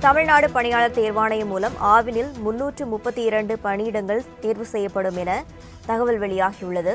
தமிழ்நாடு பணியாளர் தேர்வாணையம் மூலம் ஆவினில் முன்னூற்று முப்பத்தி இரண்டு பணியிடங்கள் தேர்வு செய்யப்படும் என தகவல் வெளியாகியுள்ளது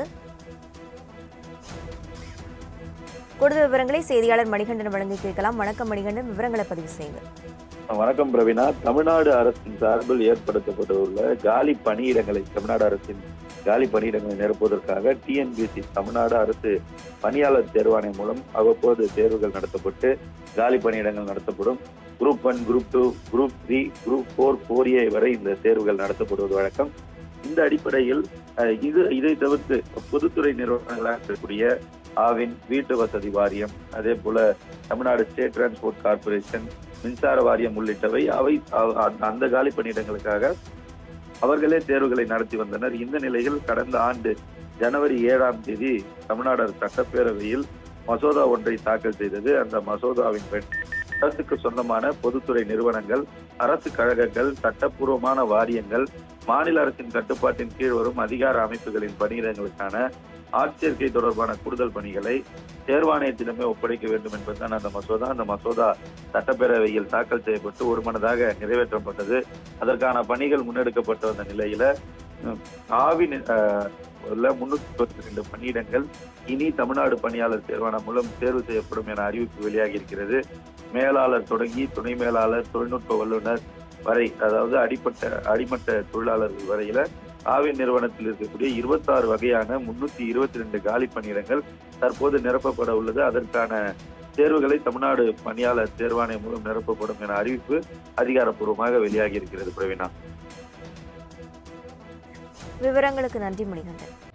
கூடுதல் விவரங்களை செய்தியாளர் மணிகண்டன் வழங்கி கேட்கலாம் வணக்கம் மணிகண்டன் விவரங்களை பதிவு செய்யுங்கள் வணக்கம் பிரவீனா தமிழ்நாடு அரசின் சார்பில் ஏற்படுத்தப்பட்டுள்ள காலி பணியிடங்களை தமிழ்நாடு அரசின் காலி பணியிடங்களை நிரப்புவதற்காக டிஎன்பிஎஸ்சி தமிழ்நாடு அரசு பணியாளர் தேர்வாணையம் மூலம் அவ்வப்போது தேர்வுகள் நடத்தப்பட்டு காலி பணியிடங்கள் நடத்தப்படும் group one group two group three group four four A வரை இந்த தேர்வுகள் நடத்தப்படுவது வழக்கம் இந்த அடிப்படையில் அஹ், இது இதை தவிர்த்து பொதுத்துறை நிறுவனங்களாக இருக்கக்கூடிய ஆவின் வீட்டு வசதி வாரியம் அதே போல தமிழ்நாடு ஸ்டேட் டிரான்ஸ்போர்ட் கார்ப்பரேஷன் மின்சார வாரியம் உள்ளிட்டவை அவை அ- அந்த- அந்த காலி பணியிடங்களுக்காக அவர்களே தேர்வுகளை நடத்தி வந்தனர் இந்த நிலையில் கடந்த ஆண்டு ஜனவரி ஏழாம் தேதி தமிழ்நாடு சட்டப்பேரவையில் மசோதா ஒன்றை தாக்கல் செய்தது அந்த மசோதாவின் பெண் அரசுக்கு சொந்தமான பொதுத்துறை நிறுவனங்கள் அரசு கழகங்கள் சட்டப்பூர்வமான வாரியங்கள் மாநில அரசின் கட்டுப்பாட்டின் கீழ் வரும் அதிகார அமைப்புகளின் பணியிடங்களுக்கான ஆட்சேர்க்கை தொடர்பான கூடுதல் பணிகளை தேர்வாணையத்திடமே ஒப்படைக்க வேண்டும் என்பதுதான் அந்த மசோதா அந்த மசோதா சட்டப்பேரவையில் தாக்கல் செய்யப்பட்டு ஒருமனதாக நிறைவேற்றப்பட்டது அதற்கான பணிகள் முன்னெடுக்கப்பட்டு வந்த நிலையில உம், ஆவின் அஹ், உள்ள முன்னூத்தி முப்பத்தி ரெண்டு பணியிடங்கள் இனி தமிழ்நாடு பணியாளர் தேர்வாணையம் மூலம் தேர்வு செய்யப்படும் என அறிவிப்பு வெளியாகி இருக்கிறது மேலாளர் தொடங்கி துணை மேலாளர் தொழில்நுட்ப வல்லுநர் வரை அதாவது அடிப்பட்ட அடிமட்ட தொழிலாளர்கள் வரையில ஆவின் நிறுவனத்தில் இருக்கக்கூடிய இருபத்தாறு வகையான முன்னூத்தி இருபத்தி ரெண்டு காலி பணியிடங்கள் தற்போது நிரப்பப்பட உள்ளது அதற்கான தேர்வுகளை தமிழ்நாடு பணியாளர் தேர்வாணையம் மூலம் நிரப்பப்படும் என அறிவிப்பு அதிகாரப்பூர்வமாக வெளியாகி இருக்கிறது பிரவீனா விவரங்களுக்கு நன்றி மணிகண்டன்